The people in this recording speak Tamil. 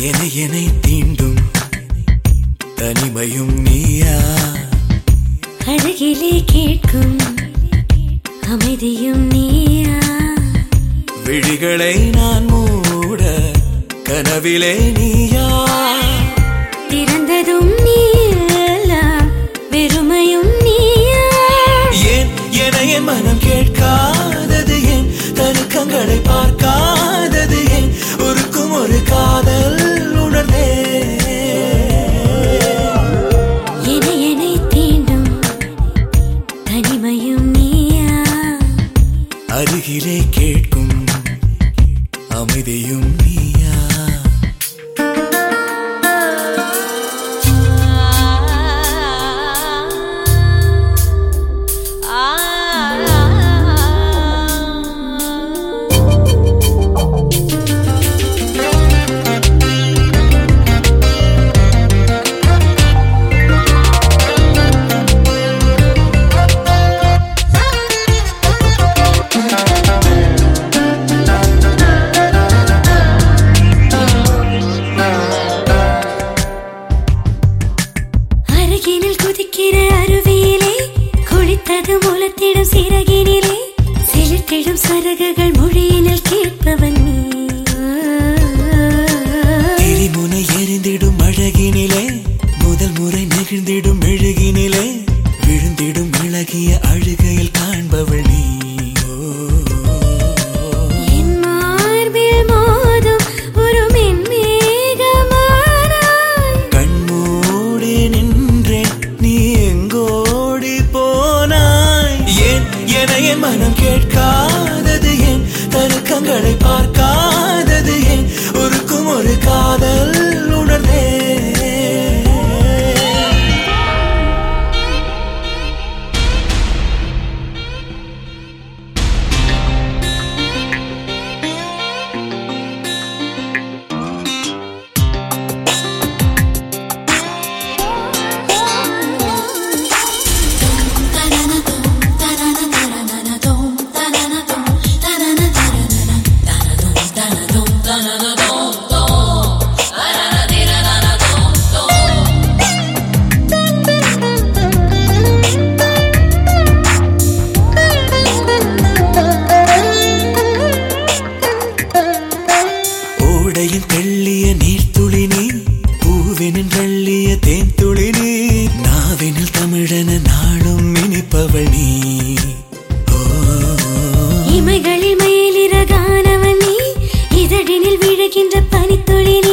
என என்னை தீண்டும் தனிமையும் நீயா அழகிலே கேட்கும் அமைதியும் நீயா விழிகளை நான் மூட கனவிலே நீயா திறந்ததும் நீயா வெறுமையும் நீயா ஏன் என என் மனம் கேட்காதது ஏன் தருக்கங்களை பார்க்காதது ஏன் ஒருக்கும் ஒரு காதல் உணர்ந்தே என என்னை தீண்டும் தனிமையும் நீயா அருகிலே கேட்கும் அமைதியும் நீயா அருகினில் குதிக்கிற அருவியிலே குளித்தது முலத்திடும் சிறகினிலே செலுத்திடும் சரகுகள் மொழியினில் கேட்பவன் நீ எரிமுனை எரிந்திடும் அழகினிலே முதல் முறை நெகிழ்ந்திடும் மெழுகினிலே விழுந்திடும் இழகிய அழுகையில் காண்பவள் நீ ஓ, என் மார்பில் மோதும் ஒரு மென்மேகமானாய் கண்மூடி நின்றேன் நீ எங்கோடி போனாய் ஏன் என என் மனம் கேட்காதது ஏன் தருக்கங்களை பார்க்காதது ஏன் ஒருக்கும் ஒரு காதல் உணர்ந்தே ஓடையின் தெள்ளிய நீர்த்துளி நீ பூவினின் வெள்ளிய தேன் துளி நீ நாவினில் தமிழன நாளும் இனிப்பவள் நீ ஓ, இமைகளில் மயிலிறகானவன் நீ இதழினில் விழுகின்ற பனித்துளி நீ